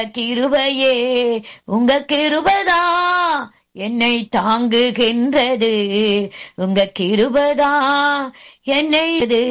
கிருபையே உங்க கிருபதா என்னை தாங்குகின்றது உங்க கிருபதா என்னை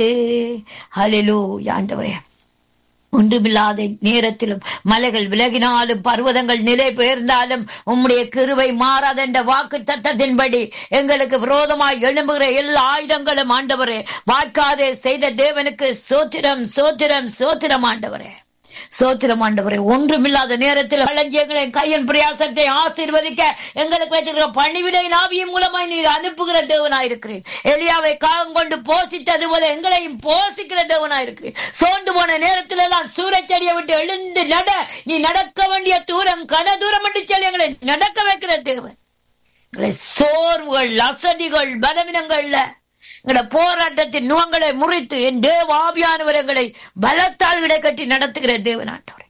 ஹலிலூ ஆண்டவரே ஒன்றுமில்லாத நேரத்திலும் மலைகள் விலகினாலும் பர்வதங்கள் நிலை பெயர்ந்தாலும் உம்முடைய கிருவை மாறாதென்ற வாக்கு தத்தத்தின்படி எங்களுக்கு விரோதமாய் எழும்புகிற எல்லா ஆயுதங்களும் ஆண்டவரே வாய்க்காதே செய்த தேவனுக்கு சோத்திரம் சோத்திரம் சோத்திரம் ஆண்டவரே சோத்திரம் ஆண்டவரே ஒன்றுமில்லாத நேரத்தில் களஞ்சியங்களை கையின் பிரயாசத்தை ஆசீர்வதிக்க எங்களுக்கு வைத்திருக்கிற பணிவிடை நாவியின் மூலமாய் நீர் அனுப்புகிற தேவனாயிருக்கிறேன் எலியாவை காகம் கொண்டு போசித்தது போல எங்களையும் போசிக்கிற தேவனாயிருக்கிறேன் சோர்ந்து போன நேரத்தில் எல்லாம் சூரச்செடியை விட்டு எழுந்து நட நீ நடக்க வேண்டிய தூரம் கன தூரம் என்று சொல்லி எங்களை நடக்க வைக்கிற தேவன் எங்களை சோர்வுகள் அசதிகள் பலவீனங்கள்ல எங்களோட போராட்டத்தின் நுகங்களை முறித்து என் தேவ ஆவியானவர் எங்களை பலத்தால் விடை கட்டி நடத்துகிற தேவனாண்டவரே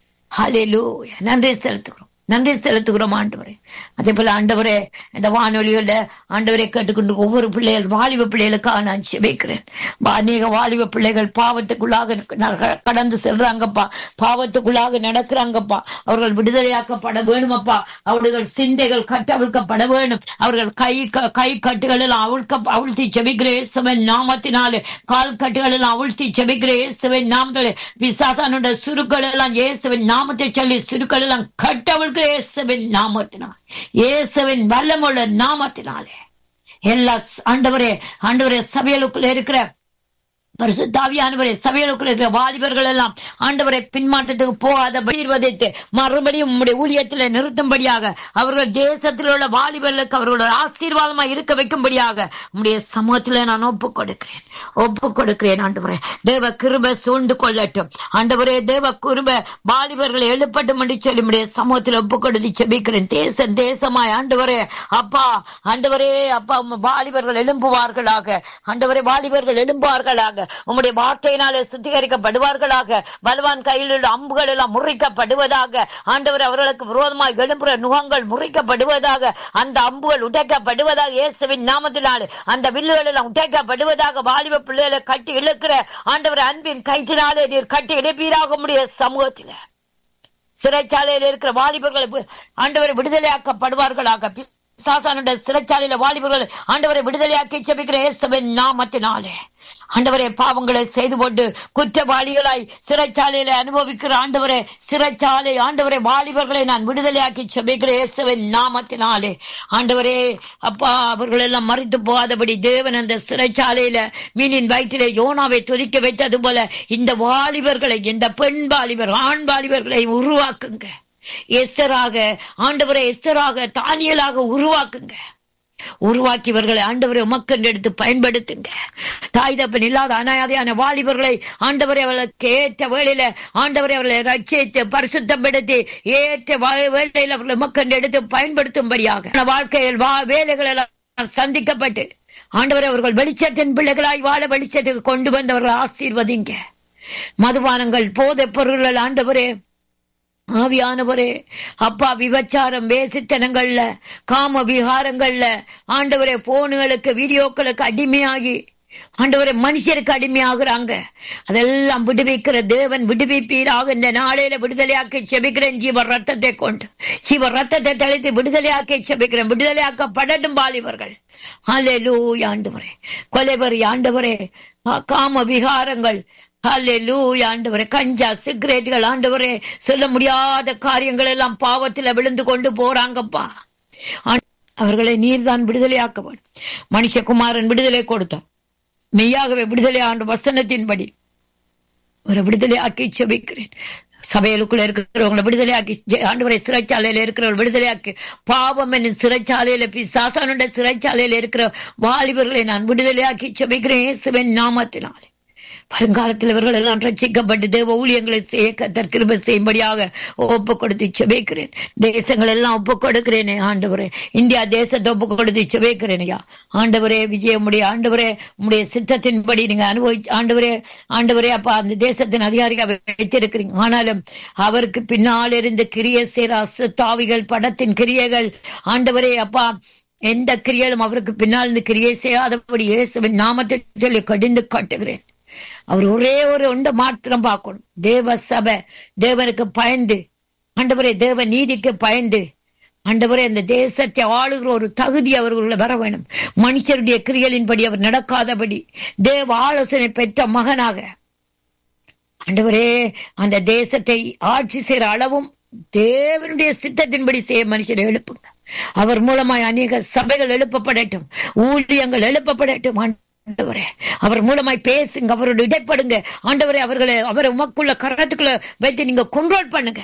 ஹalleluya நன்றி செலுத்துகிறோம் நன்றி செலுத்துகிறோம் ஆண்டவரே அதே போல ஆண்டவரே இந்த வானொலியோட ஆண்டவரை கேட்டுக்கொண்டு ஒவ்வொரு பிள்ளைகள் வாலிப பிள்ளைகளுக்காக நான் செபிக்கிறேன் அநேக வாலிப பிள்ளைகள் பாவத்துக்குள்ளாக ந- கடந்து செல்றாங்கப்பா பாவத்துக்குள்ளாக நடக்கிறாங்கப்பா அவர்கள் விடுதலையாக்கப்பட வேணுமப்பா அவர்கள் சிந்தைகள் கட்டவிழ்க்கப்பட வேணும் அவர்கள் கை க- கை கட்டுகள் எல்லாம் அவிழ்க்க அவிழ்த்தி செபிக்கிற இயேசுவின் நாமத்தினாலே கால் கட்டுகள் எல்லாம் அவிழ்த்தி செபிக்கிற இயேசுவின் நாமத்திலே பிசாசானுடைய சுருக்கள் எல்லாம் இயேசுவின் நாமத்தை சொல்லி சுருக்கள் எல்லாம் கட்டவிழ்க்கிற இயேசுவின் நாமத்தினால் இயேசுவின் வல்லமுள்ள நாமத்தினாலே எல்லா ஸ்- ஆண்டவரே ஆண்டவரே சபைகளுக்குள்ள இருக்கிற பரிசுத்தாவியானவரே சபைகளுக்குள்ள இருக்கிற வாலிபர்கள் எல்லாம் ஆண்டவரை பின்மாற்றத்துக்கு போகாத பயிர்வதைத்து மறுபடியும் உம்முடைய ஊழியத்தில் நிறுத்தும்படியாக அவர்கள் தேசத்தில் உள்ள வாலிபர்களுக்கு அவர்களோட ஆசீர்வாதமாக இருக்க வைக்கும்படியாக உம்முடைய சமூகத்தில் நான் ஒப்புக் கொடுக்கிறேன் ஒப்புக் கொடுக்கிறேன் ஆண்டவரே தேவ கிருப சூழ்ந்து கொள்ளட்டும் ஆண்டவரே தேவ கிருப வாலிபர்கள் எழுப்பட்டும் என்று சொல்லி உம்முடைய சமூகத்தில் ஒப்புக் கொடுத்து செபிக்கிறேன் தேச தேசமாய் ஆண்டவரே அப்பா ஆண்டவரே அப்பா உம் வாலிபர்கள் எழும்புவார்களாக ஆண்டவரே வாலிபர்கள் எழும்புவார்களாக உம்முடைய வார்த்தையினாலே சுத்திகரிக்கப்படுவார்களாக பலவான் கையில் உள்ள அம்புகள் எல்லாம் முறிக்கப்படுவதாக ஆண்டவர் அவர்களுக்கு விரோதமாக எழும்புற நுகங்கள் முறிக்கப்படுவதாக அந்த அம்புகள் உடைக்கப்படுவதாக இயேசுவின் நாமத்தினாலே அந்த வில்லுகள் எல்லாம் உடைக்கப்படுவதாக வாலிப பிள்ளைகளை கட்டி இழுக்கிற ஆண்டவர் அன்பின் கைத்தினாலே நீர் கட்டி இழுப்பீராக முடிய சமூகத்தில் சிறைச்சாலையில் இருக்கிற வாலிபர்களை வி- ஆண்டவரை விடுதலையாக்கப்படுவார்களாக சாசானுடைய சிறைச்சாலையில வாலிபர்கள் ஆண்டவரை விடுதலையாக்கி செபிக்கிற இயேசுவின் நாமத்தினாலே ஆண்டவரே பாவங்களை செய்து கொண்டு குற்றவாளிகளாய் சிறைச்சாலையில அனுபவிக்கிற ஆண்டவரே சிறைச்சாலை ஆண்டவரே வாலிபர்களை நான் விடுதலையாக்கி செபிக்கிற இயேசுவின் நாமத்தினாலே ஆண்டவரே அப்பா அவர்கள் எல்லாம் மறித்து போகாதபடி தேவன் அந்த சிறைச்சாலையில மீனின் வயிற்றிலே யோனாவை துதிக்க வைத்தது போல இந்த வாலிபர்களை இந்த பெண் வாலிபர் ஆண் வாலிபர்களை உருவாக்குங்க எஸ்தராக ஆண்டவரை எஸ்தராக தானியலாக உருவாக்குங்க உருவாக்கியவர்களை ஆண்டவரை உமக்கென்று எடுத்து பயன்படுத்துங்க தாய் தப்பன் இல்லாத அனாதையான வாலிபர்களை ஆண்டவரை அவர்களுக்கு ஏற்ற வேளையில ஆண்டவரை அவர்களை ரட்சித்து பரிசுத்தப்படுத்தி ஏற்ற வா- வேளையில் அவர்களை உமக்கென்று எடுத்து பயன்படுத்தும்படியாக வாழ்க்கையில் வா வேலைகள் எல்லாம் சந்திக்கப்பட்டு ஆண்டவரை அவர்கள் வெளிச்சத்தின் பிள்ளைகளாய் வாழ வெளிச்சத்துக்கு கொண்டு வந்தவர்கள் ஆசீர்வதிங்க மதுபானங்கள் போதைப் பொருள்கள் ஆண்டவரே ஆவியானவரே அப்பா விபச்சாரம் வேசித்தனங்கள்ல காம விகாரங்கள்ல ஆண்டவரே போனுகளுக்கு வீடியோக்களுக்கு அடிமையாகி ஆண்டவரே மனுஷருக்கு அடிமையாகிறாங்க அதெல்லாம் விடுவிக்கிற தேவன் விடுவிப்பீராக இந்த நாளையில விடுதலையாக்கி செபிக்கிறேன் ஜீவ ரத்தத்தை கொண்டு ஜீவ ரத்தத்தை தெளித்து விடுதலையாக்கி செபிக்கிறேன் விடுதலையாக்கப்படட்டும் வாலிபர்கள் ஹalleluya ஆண்டவரே கொலைவரி ஆண்டவரே ஆ, காம விகாரங்கள் ஹalleluya ஆண்டவரே கஞ்சா சிகரெட்டுகள் ஆண்டவரே சொல்ல முடியாத காரியங்கள் எல்லாம் பாவத்துல விழுந்து கொண்டு போறாங்கப்பா ஆண்ட- அவர்களை நீர்தான் விடுதலையாக்க வேண்டும் மனுஷகுமாரன் விடுதலை கொடுத்தார் மெய்யாகவே விடுதலை ஆண்டு வசனத்தின்படி ஒரு விடுதலையாக்கி செபிக்கிறேன் சபைகளுக்குள்ள இருக்கிறவங்களை விடுதலையாக்கி ஜெ- ஆண்டவரை சிறைச்சாலையில இருக்கிறவர்கள் விடுதலையாக்கி பாவம் என்னும் சிறைச்சாலையில பிசாசானுடைய சிறைச்சாலையில இருக்கிற வாலிபர்களை நான் விடுதலையாக்கி செபிக்கிறேன் இயேசுவின் நாமத்தினாலே வருங்காலத்தில் இவர்கள் எல்லாம் ரட்சிக்கப்பட்டு தேவ ஊழியங்களை செய்ய கத்தர் கிருபை செய்யும்படியாக ஒப்பு கொடுத்து செபிக்கிறேன் தேசங்கள் எல்லாம் ஒப்பு கொடுக்கிறேனே ஆண்டவரே இந்தியா தேசத்தை ஒப்பு கொடுத்து செபிக்கிறேன் ஐயா ஆண்டவரே விஜயமுடைய ஆண்டவரே உம்முடைய சித்தத்தின்படி நீங்க அனுபவி ஆண்டவரே ஆண்டவரே அப்பா அந்த தேசத்தின் அதிகாரியாக வைத்திருக்கிறீங்க ஆனாலும் அவருக்கு பின்னால் இருந்து கிரிய சேர அசுத்தாவிகள் படத்தின் கிரியைகள் ஆண்டவரே அப்பா எந்த கிரியலும் அவருக்கு பின்னால் இருந்து கிரியை செய்யாதபடி இயேசுவின் நாமத்தை சொல்லி கடிந்து காட்டுகிறேன் அவர் ஒரே ஒரு ஒன்றை மாத்திரம் பார்க்கணும் தேவ சபை தேவனுக்கு பயந்து ஆண்டவரே தேவ நீதிக்கு பயந்து ஆண்டவரே அந்த தேசத்தை ஆளுகிற ஒரு தகுதி அவர்களுள்ள வர வேணும் மனுஷருடைய கிரியலின்படி அவர் நடக்காதபடி தேவ ஆலோசனை பெற்ற மகனாக ஆண்டவரே அந்த தேசத்தை ஆட்சி செய்கிற அளவும் தேவனுடைய சித்தத்தின்படி செய்ய மனுஷரை எழுப்புங்க அவர் மூலமாய் அநேக சபைகள் எழுப்பப்படட்டும் ஊழியங்கள் எழுப்பப்படட்டும் ஆண்டவரே அவர் மூலமாய் பேசுங்க அவரோட இடைப்படுங்க ஆண்டவரே அவர்களை அவரை உமக்குள்ள கரத்துக்குள்ள வைத்து நீங்க கொண்ட்ரோல் பண்ணுங்க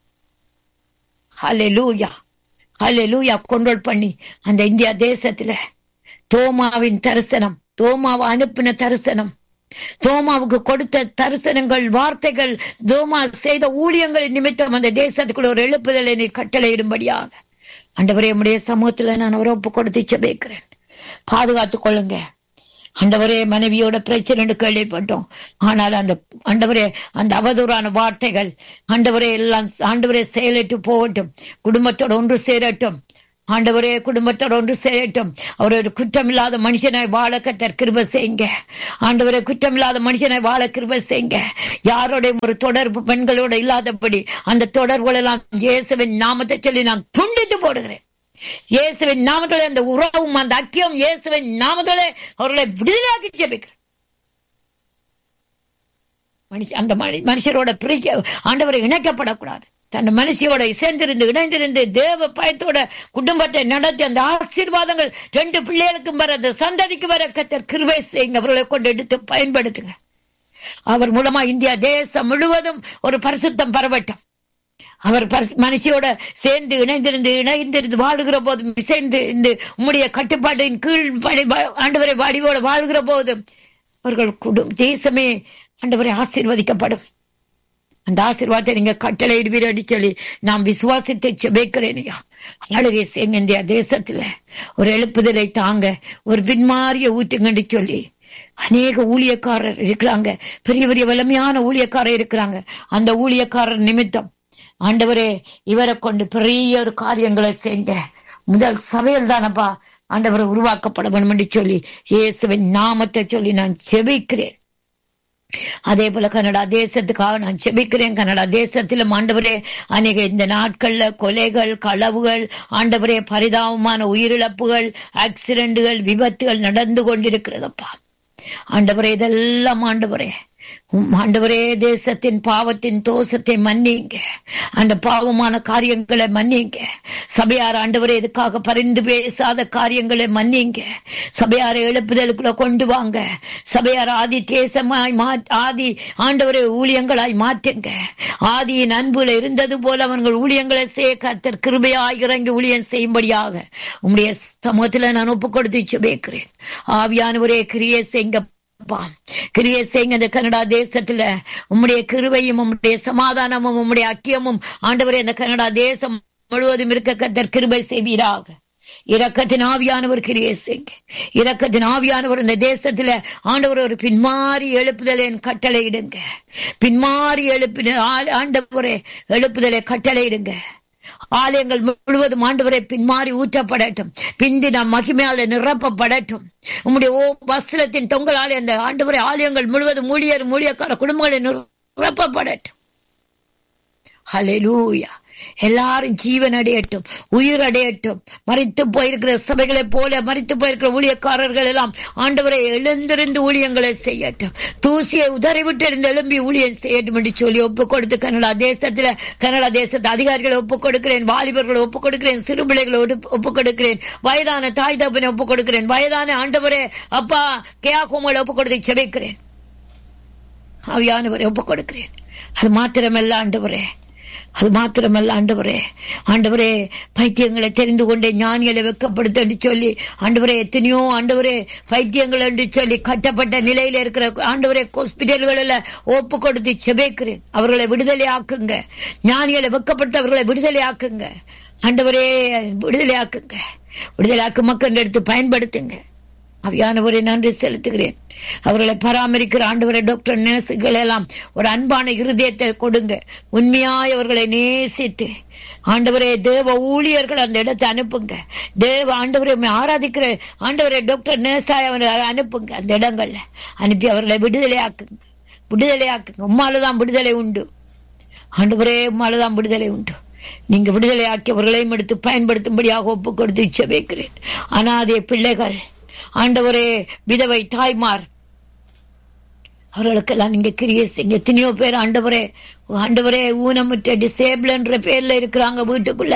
ஹலே லூயா ஹலே லூயா கொண்ட்ரோல் பண்ணி அந்த இந்தியா தேசத்துல தோமாவின் தரிசனம் தோமாவை அனுப்பின தரிசனம் தோமாவுக்கு கொடுத்த தரிசனங்கள் வார்த்தைகள் தோமா செய்த ஊழியங்களின் நிமித்தம் அந்த தேசத்துக்குள்ள ஒரு எழுப்புதலை நீர் கட்டளையிடும்படியாக ஆண்டவரே உடைய சமூகத்துல நான் அவரை ஒப்பு கொடுத்து செபிக்கிறேன் பாதுகாத்துக் கொள்ளுங்க ஆண்டவரே மனைவியோட பிரச்சனை கேள்விப்பட்டோம் ஆனால் அந்த ஆண்டவரே அந்த அவதூறான வார்த்தைகள் ஆண்டவரே எல்லாம் ஆண்டவரே செயலிட்டு போகட்டும் குடும்பத்தோட ஒன்று சேரட்டும் ஆண்டவரே குடும்பத்தோட ஒன்று சேரட்டும் அவர் ஒரு குற்றமில்லாத மனுஷனை வாழ கத்தர் கிருப செய்யுங்க ஆண்டவரே குற்றமில்லாத மனுஷனை வாழ கிருப செய்யுங்க யாரோடையும் ஒரு தொடர்பு பெண்களோட இல்லாதபடி அந்த தொடர்புகள் எல்லாம் இயேசுவின் நாமத்தை சொல்லி நான் துண்டித்து போடுகிறேன் இயேசுவின் நாமத்திலே அந்த உறவும் அந்த அக்கியம் இயேசுவின் நாமத்திலே அவர்களை விடுதலாக்கி ஜெபிக்கிறேன் மனுஷ அந்த மனி- மனுஷரோட பிரிக்க ஆண்டவரை இணைக்கப்படக்கூடாது தன் மனுஷியோட சேர்ந்திருந்து இணைந்திருந்து தேவ பயத்தோட குடும்பத்தை நடத்தி அந்த ஆசீர்வாதங்கள் ரெண்டு பிள்ளைகளுக்கும் வர அந்த சந்ததிக்கு வர கத்தர் கிருபை செய்யுங்க அவர்களை கொண்டு எடுத்து பயன்படுத்துங்க அவர் மூலமா இந்தியா தேசம் முழுவதும் ஒரு பரிசுத்தம் பரவட்டும் அவர் பரிசு- மனுஷியோட சேர்ந்து இணைந்திருந்து இணைந்திருந்து வாழுகிற போதும் சேர்ந்து இந்த உம்முடைய கட்டுப்பாட்டின் கீழ் படி- வா- ஆண்டவரை வடிவோட வாழ்கிற போதும் அவர்கள் குடும் தேசமே ஆண்டவரை ஆசீர்வதிக்கப்படும் அந்த ஆசீர்வாதத்தை நீங்க கட்டளையிடுவீரடி சொல்லி நான் விசுவாசித்து செபிக்கிறேன் ஐயா ஆளுகை செய்யுங்க இந்தியா தேசத்துல ஒரு எழுப்புதலை தாங்க ஒரு பின்மாறிய ஊற்றுங்கன்னு சொல்லி அநேக ஊழியக்காரர் இருக்கிறாங்க பெரிய பெரிய வலிமையான ஊழியக்காரர் இருக்கிறாங்க அந்த ஊழியக்காரர் நிமித்தம் ஆண்டவரே இவரை கொண்டு பெரிய ஒரு காரியங்களை செய்யுங்க முதல் சபையில் தானப்பா ஆண்டவரை உருவாக்கப்பட வேண்டும் என்று சொல்லி இயேசுவின் நாமத்தை சொல்லி நான் செபிக்கிறேன் அதே போல கனடா தேசத்துக்காக நான் செபிக்கிறேன் கனடா தேசத்திலும் ஆண்டவரே அநேக இந்த நாட்கள்ல கொலைகள் களவுகள் ஆண்டவரே பரிதாபமான உயிரிழப்புகள் ஆக்சிடென்ட்கள் விபத்துகள் நடந்து கொண்டிருக்கிறதப்பா ஆண்டவரே இதெல்லாம் ஆண்டவரே உம் ஆண்டவரே தேசத்தின் பாவத்தின் தோஷத்தை மன்னிங்க அந்த பாவமான காரியங்களை மன்னிங்க சபையார் ஆண்டவரே இதுக்காக பரிந்து பேசாத காரியங்களை மன்னிங்க சபையாரை எழுப்புதலுக்குள்ள கொண்டு வாங்க சபையார் ஆதி தேசமாய் மா ஆதி ஆண்டவரை ஊழியங்களாய் மாற்றுங்க ஆதியின் அன்புல இருந்தது போல அவர்கள் ஊழியங்களை செய்ய கத்தர் கிருபையாய் இறங்கி ஊழியம் செய்யும்படியாக உம்முடைய சமூகத்துல நான் ஒப்பு கொடுத்து ஜெபிக்கிறேன் ஆவியானவரே கிரியை செய்ங்க அப்பா, கிரியை செய்யுங்க இந்த கனடா தேசத்துல உம்முடைய கிருபையும் உம்முடைய சமாதானமும் உம்முடைய அக்கியமும் ஆண்டவரே இந்த கனடா தேசம் முழுவதும் இருக்க கத்தர் கிருபை செய்வீராக இரக்கத்தின் ஆவியானவர் கிரியை செய்யுங்க இரக்கத்தின் ஆவியானவர் இந்த தேசத்துல ஆண்டவர் ஒரு பின்மாறி எழுப்புதலை கட்டளையிடுங்க பின்மாறி எழுப்பின ஆ- ஆண்டவரே எழுப்புதலை கட்டளையிடுங்க ஆலயங்கள் முழுவதும் ஆண்டவரை பின்மாறி ஊற்றப்படட்டும் பிந்தின மகிமையால நிரப்பப்படட்டும் உம்முடைய ஓ வஸ்திரத்தின் தொங்கலாலே அந்த ஆண்டவரை ஆலயங்கள் முழுவதும் ஊழியர் ஊழியக்கார குடும்பங்களை நிரப்பப்படட்டும் ஹalleluya எல்லாரும் ஜீவன் அடையட்டும் உயிர் அடையட்டும் மறித்து போயிருக்கிற சபைகளைப் போல மறித்து போயிருக்கிற ஊழியக்காரர்கள் எல்லாம் ஆண்டவரை எழுந்திருந்து ஊழியங்களை செய்யட்டும் தூசியை உதறிவிட்டு இருந்து எழும்பி ஊழியம் செய்யட்டும் என்று சொல்லி ஒப்பு கொடுத்து கனடா தேசத்துல கனடா தேசத்து அதிகாரிகளை ஒப்பு கொடுக்கிறேன் வாலிபர்களை ஒப்பு கொடுக்கிறேன் சிறு பிள்ளைகளை ஒப்பு கொடுக்கிறேன் வயதான தாய் தகப்பனை ஒப்பு கொடுக்கிறேன் வயதான ஆண்டவரே அப்பா கேயா கோமலை ஒப்பு கொடுத்து செபிக்கிறேன் ஆவியானவரை ஒப்பு கொடுக்கிறேன் அது மாத்திரமல்ல ஆண்டவரே அது மாத்திரமல்ல ஆண்டவரே ஆண்டவரே பைத்தியங்களை தெரிந்து கொண்டே ஞானிகளை வெக்கப்படுத்த என்று சொல்லி ஆண்டவரே எத்தனையோ ஆண்டவரே பைத்தியங்கள் என்று சொல்லி கட்டப்பட்ட நிலையில இருக்கிற ஆண்டவரே ஹாஸ்பிட்டல்களில் ஒப்பு கொடுத்து செபிக்கிறேன் அவர்களை விடுதலை ஆக்குங்க ஞானிகளை வெக்கப்படுத்த அவர்களை விடுதலை ஆக்குங்க ஆண்டவரே விடுதலை ஆக்குங்க விடுதலை ஆக்கு மக்கள் எடுத்து பயன்படுத்துங்க அவியானவரை நன்றி செலுத்துகிறேன் அவர்களை பராமரிக்கிற ஆண்டவரை டாக்டர் நர்ஸுகள் எல்லாம் ஒரு அன்பான இருதயத்தை கொடுங்க உண்மையாய் அவர்களை நேசித்து ஆண்டவரே தேவ ஊழியர்கள் அந்த இடத்தை அனுப்புங்க தேவ ஆண்டவரை உம்மை ஆராதிக்கிற ஆண்டவரை டாக்டர் நர்ஸாய் அவரை அனுப்புங்க அந்த இடங்கள்ல அனுப்பி அவர்களை விடுதலையாக்குங்க விடுதலையாக்குங்க உம்மாலதான் விடுதலை உண்டு ஆண்டவரே மழைதான் விடுதலை உண்டு நீங்க விடுதலை ஆக்கியவர்களையும் எடுத்து பயன்படுத்தும்படியாக ஒப்பு கொடுத்து செபிக்கிறேன் அனாதே பிள்ளைகள் ஆண்டவரே விதவை தாய்மார் அவர்களுக்கெல்லாம் நீங்க கிரியை செய்யுங்க எத்தனையோ பேர் ஆண்டவரே ஆண்டவரே ஊனமுற்ற டிசேபிள் என்ற பேர்ல இருக்கிறாங்க வீட்டுக்குள்ள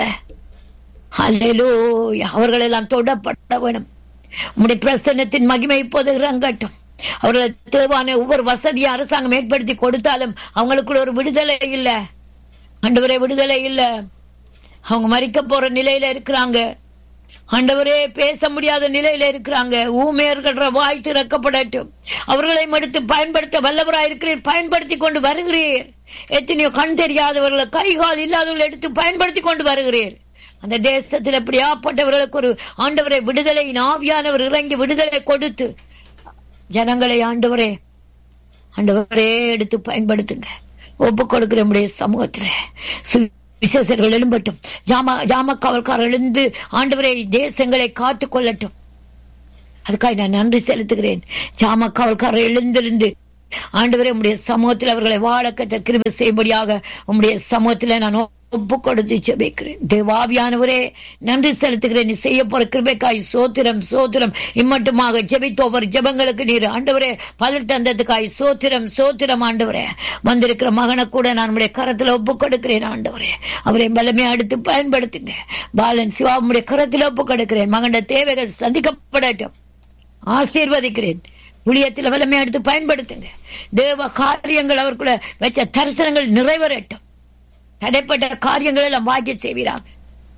அல்லேலோ அவர்களெல்லாம் தொடப்பட வேணும் உம்முடைய பிரசன்னத்தின் மகிமை இப்போது இறங்கட்டும் அவர்களுக்கு தேவான ஒவ்வொரு வசதியை அரசாங்கம் ஏற்படுத்தி கொடுத்தாலும் அவங்களுக்குள்ள ஒரு விடுதலை இல்ல ஆண்டவரே விடுதலை இல்ல அவங்க மறிக்க போற நிலையில இருக்கிறாங்க ஆண்டவரே பேச முடியாத நிலையில இருக்கிறாங்க ஊமையர்கள வாய் திறக்கப்படட்டும் அவர்களை எடுத்து பயன்படுத்த வல்லவராயிருக்கிறீர் பயன்படுத்தி கொண்டு வருகிறீர் எத்தனையோ கண் தெரியாதவர்களை கை கால் இல்லாதவர்களை எடுத்து பயன்படுத்தி கொண்டு வருகிறீர் அந்த தேசத்தில் எப்படியாப்பட்டவர்களுக்கு ஒரு ஆண்டவரை விடுதலை ஆவியானவர் இறங்கி விடுதலை கொடுத்து ஜனங்களை ஆண்டவரே ஆண்டவரே எடுத்து பயன்படுத்துங்க ஒப்பு கொடுக்கிற நம்முடைய சமூகத்துல சு- விசேஷர்கள் எழும்பட்டும் ஜாம ஜாம காவல்காரர் எழுந்து ஆண்டவரை தேசங்களை காத்து கொள்ளட்டும் அதுக்காக நான் நன்றி செலுத்துகிறேன் ஜாம காவல்காரர் எழுந்திருந்து ஆண்டவரே உம்முடைய சமூகத்தில் அவர்களை வாழ கத்த கிருபை செய்யும்படியாக உம்முடைய சமூகத்தில் நான் ஒப்பு கொடுத்து ஜெபிக்கிறேன் தேவாவியானவரே நன்றி செலுத்துகிறேன் நீ செய்ய போற கிருபைக்காய் சோத்திரம் சோத்திரம் இம்மட்டுமாக ஜெபித்த ஒவ்வொரு ஜெபங்களுக்கு நீர் ஆண்டவரே பதில் தந்ததுக்காய் சோத்திரம் சோத்திரம் ஆண்டவரே வந்திருக்கிற மகனை கூட நான் உடைய கரத்துல ஒப்பு கொடுக்கிறேன் ஆண்டவரே அவரை பலமே அடுத்து பயன்படுத்துங்க பாலன் சிவா உம்முடைய கரத்துல ஒப்பு கொடுக்கிறேன் மகன தேவைகள் சந்திக்கப்படட்டும் ஆசீர்வதிக்கிறேன் ஊழியத்தில் வல்லமை எடுத்து பயன்படுத்துங்க தேவ காரியங்கள் அவருக்குள்ள வச்ச தரிசனங்கள் நிறைவேறட்டும் தடைப்பட்ட காரியங்கள் எல்லாம் வாக்கிய செய்வீராங்க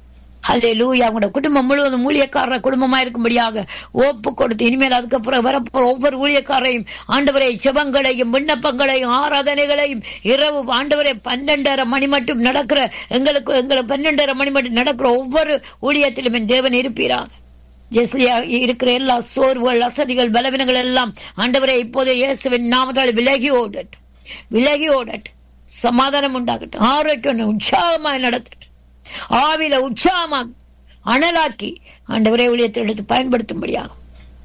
அல்லே லூயா அவங்களோட குடும்பம் முழுவதும் ஊழியக்காரர் குடும்பமா இருக்கும்படியாக ஒப்பு கொடுத்து இனிமேல் அதுக்கப்புறம் வரப்போற ஒவ்வொரு ஊழியக்காரையும் ஆண்டவரை சிவங்களையும் விண்ணப்பங்களையும் ஆராதனைகளையும் இரவு ஆண்டவரை பன்னெண்டரை மணி மட்டும் நடக்கிற எங்களுக்கு எங்களுக்கு பன்னெண்டரை மணி மட்டும் நடக்கிற ஒவ்வொரு ஊழியத்திலும் என் தேவன் இருப்பீராக ஜெஸ்லியா இருக்கிற எல்லா சோர்வுகள் அசதிகள் பலவீனங்கள் எல்லாம் ஆண்டவரை இப்போது இயேசுவின் நாமத்தால் விலகி ஓடட்டும் விலகி ஓடட்டும் சமாதானம் உண்டாகட்டும் ஆரோக்கியம் உற்சாகமாய் நடத்தட்டும் ஆவில உற்சாகமா அனலாக்கி ஆண்டவரே ஊழியத்தை எடுத்து பயன்படுத்தும்படியாகும்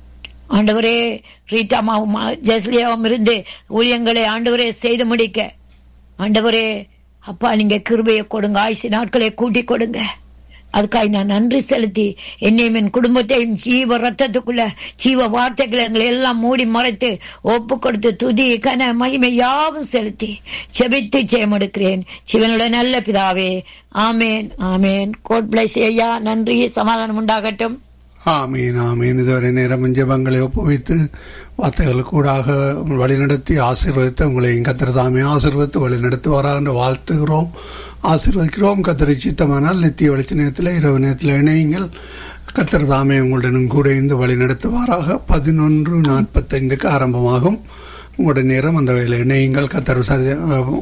ஆண்டவரே ரீட்டாமாவும் ஜெஸ்லியாவும் இருந்து ஊழியங்களை ஆண்டவரே செய்து முடிக்க ஆண்டவரே அப்பா நீங்க கிருபையை கொடுங்க ஆயுசு நாட்களை கூட்டி கொடுங்க அதுக்காக நான் நன்றி செலுத்தி என்னையும் என் குடும்பத்தையும் ஜீவ ரத்தத்துக்குள்ள ஜீவ வார்த்தைகளை எங்களை எல்லாம் மூடி மறைத்து ஒப்பு கொடுத்து துதி கன மகிமை யாவும் செலுத்தி செபித்து ஜெயமெடுக்கிறேன் சிவனுடைய நல்ல பிதாவே ஆமேன் ஆமேன் கோட் பிளஸ் ஐயா நன்றி சமாதானம் உண்டாகட்டும் ஆமீன் ஆமீன் இதுவரை நேரம் ஜெபங்களை ஒப்புவித்து வார்த்தைகளுக்கூடாக வழிநடத்தி ஆசீர்வதித்து உங்களை கத்திரதாமே ஆசீர்வதித்து வழிநடத்துவாரா என்று வாழ்த்துகிறோம் ஆசீர்வதிக்கிறோம் கத்திரை சித்தமானால் நித்திய வெளிச்ச நேரத்தில் இரவு நேரத்தில் இணையுங்கள் கத்திரதாமே உங்களுடனும் கூட இருந்து வழி நடத்துவாராக பதினொன்று நாற்பத்தைந்துக்கு ஆரம்பமாகும் உங்களுடைய நேரம் அந்த வேலை இணையுங்கள் கத்தர் சரி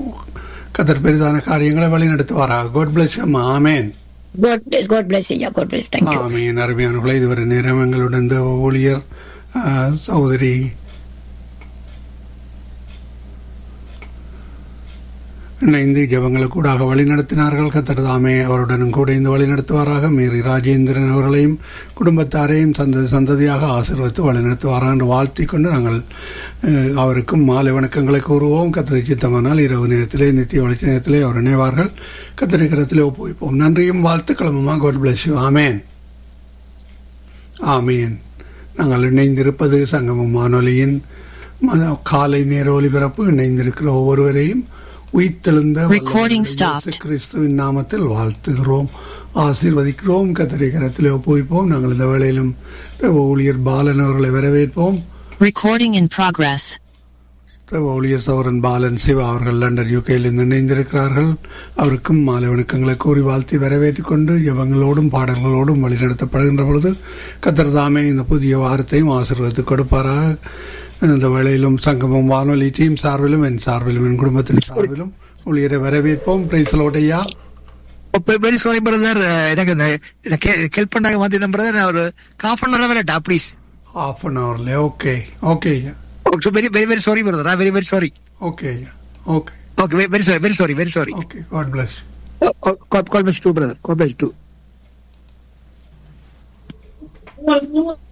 கத்தர் பெரிதான காரியங்களை வழி நடத்துவாராக கோட் பிளஸ் ஆமேன் God bless, God bless you. Yeah, God bless. Thank you. ஆமீன் அருமையானவர்களே இதுவரை நேரம் எங்களுடன் இந்த ஊழியர் ஆ, சகோதரி இணைந்து ஜபங்களுக்கூடாக வழிநடத்தினார்கள் கத்தர்தாமே அவருடனும் கூட இந்த வழிநடத்துவாராக மீறி ராஜேந்திரன் அவர்களையும் குடும்பத்தாரையும் சந்ததி சந்ததியாக ஆசீர்வதித்து வழிநடத்துவாராக என்று வாழ்த்திக் கொண்டு நாங்கள் அஹ், அவருக்கும் மாலை வணக்கங்களை கூறுவோம் கத்திரை சித்தமானால் இரவு நேரத்திலே நித்திய வெளிச்ச நேரத்திலே அவர் இணைவார்கள் கத்திரை கரத்திலே ஒப்புவிப்போம் நன்றியும் வாழ்த்துக்களுமா காட் பிளஸ் யூ ஆமேன் ஆமீன் நாங்கள் இணைந்திருப்பது சங்கமம் வானொலியின் ம- காலை நேர ஒலிபரப்பு இணைந்திருக்கிற ஒவ்வொருவரையும் உயிர்த்தெழுந்த Recording வல்லமையுள்ள stopped. இயேசு கிறிஸ்துவின் நாமத்தில் வாழ்த்துகிறோம் ஆசீர்வதிக்கிறோம் கத்திரை கரத்திலே ஒப்புவிப்போம் நாங்கள் இந்த வேளையிலும் தேவ ஊழியர் பாலன் அவர்களை வரவேற்போம் Recording in progress. தேவ ஊழியர் சௌரன் பாலன் சிவா அவர்கள் லண்டன் யூகேயிலிருந்து இணைந்திருக்கிறார்கள் அவருக்கும் மாலை வணக்கங்களை கூறி வாழ்த்தி வரவேற்றுக் கொண்டு ஜபங்களோடும் பாடல்களோடும் வழிநடத்தப்படுகின்ற பொழுது கத்தர் தாமே இந்த புதிய வாரத்தையும் ஆசீர்வதித்து கொடுப்பாராக இந்த வேளையிலும் சங்கமம் வானொலி டீம் சார்பிலும் என் சார்பிலும் என் குடும்பத்தின் சார்பிலும் ஊழியரை வரவேற்போம் பிரைஸ்லோட்டையா வெரி சாரி பிரதர் எனக்கு ஹெல்ப் பண்ணாங்க வந்து பிரதர் நான் ஒரு காஃப் அன் ஹவர் வேலைட்டா ப்ளீஸ் ஹாஃப் அன் ஹவர்ல ஓகே ஓகே ஐயா very very very sorry brother very very sorry okay ஐயா okay okay very sorry very sorry very sorry okay God bless call miss too brother call miss two